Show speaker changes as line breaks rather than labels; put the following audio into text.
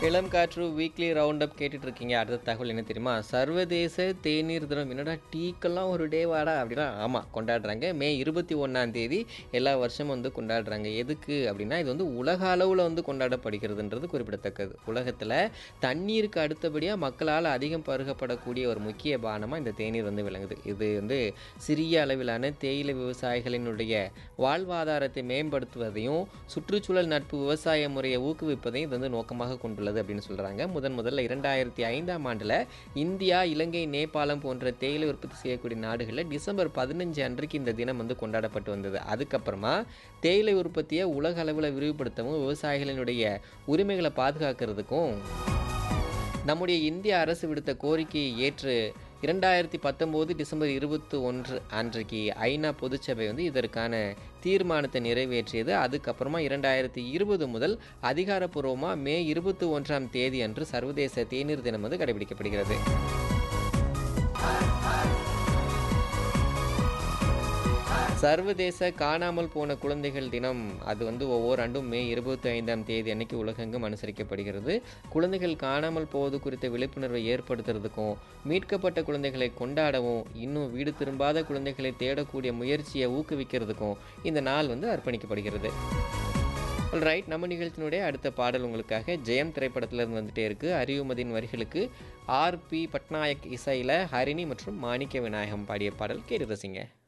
இளம் காற்று weekly round up கேட்டுட்டு இருக்கீங்க அடுத்த தகவல் என்ன தெரியுமா சர்வதேச தேநீர் தினம் என்னடா டீக்கெல்லாம் ஒரு டே வாடா அப்படின்னா ஆமாம் கொண்டாடுறாங்க மே இருபத்தி ஒன்றாம் தேதி எல்லா வருஷமும் வந்து கொண்டாடுறாங்க எதுக்கு அப்படின்னா இது வந்து உலக அளவில் வந்து கொண்டாடப்படுகிறதுன்றது குறிப்பிடத்தக்கது உலகத்தில் தண்ணீருக்கு அடுத்தபடியாக மக்களால் அதிகம் பருகப்படக்கூடிய ஒரு முக்கிய பானமாக இந்த தேநீர் வந்து விளங்குது இது வந்து சிறிய அளவிலான தேயிலை விவசாயிகளினுடைய வாழ்வாதாரத்தை மேம்படுத்துவதையும் சுற்றுச்சூழல் நட்பு விவசாய முறையை ஊக்குவிப்பதையும் இது வந்து நோக்கமாக கொண்டுள்ளது அப்படின்னு சொல்கிறாங்க முதன் முதல்ல இரண்டாயிரத்தி ஐந்தாம் ஆண்டில் இந்தியா இலங்கை நேபாளம் போன்ற தேயிலை உற்பத்தி செய்யக்கூடிய நாடுகளில் டிசம்பர் பதினஞ்சு அன்றைக்கு இந்த தினம் வந்து கொண்டாடப்பட்டு வந்தது அதுக்கப்புறமா தேயிலை உற்பத்தியை உலக அளவில் விரிவுபடுத்தவும் விவசாயிகளினுடைய உரிமைகளை பாதுகாக்கிறதுக்கும் நம்முடைய இந்திய அரசு விடுத்த கோரிக்கையை ஏற்று இரண்டாயிரத்தி பத்தொம்போது டிசம்பர் இருபத்தி ஒன்று அன்றைக்கு ஐநா பொதுச்சபை வந்து இதற்கான தீர்மானத்தை நிறைவேற்றியது அதுக்கப்புறமா இரண்டாயிரத்தி இருபது முதல் அதிகாரப்பூர்வமாக மே இருபத்தி ஒன்றாம் தேதி அன்று சர்வதேச தேநீர் தினம் வந்து கடைபிடிக்கப்படுகிறது சர்வதேச காணாமல் போன குழந்தைகள் தினம் அது வந்து ஒவ்வொரு ஆண்டும் மே இருபத்தி ஐந்தாம் தேதி அன்னைக்கு உலகெங்கும் அனுசரிக்கப்படுகிறது குழந்தைகள் காணாமல் போவது குறித்த விழிப்புணர்வை ஏற்படுத்துறதுக்கும் மீட்கப்பட்ட குழந்தைகளை கொண்டாடவும் இன்னும் வீடு திரும்பாத குழந்தைகளை தேடக்கூடிய முயற்சியை ஊக்குவிக்கிறதுக்கும் இந்த நாள் வந்து அர்ப்பணிக்கப்படுகிறது ரைட் நம்ம நிகழ்ச்சியினுடைய அடுத்த பாடல் உங்களுக்காக ஜெயம் திரைப்படத்திலிருந்து வந்துட்டே இருக்கு அறிவுமதியின் வரிகளுக்கு ஆர் பி பட்நாயக் இசையில் ஹரிணி மற்றும் மாணிக்க விநாயகம் பாடிய பாடல் கேட்டு ரசிங்க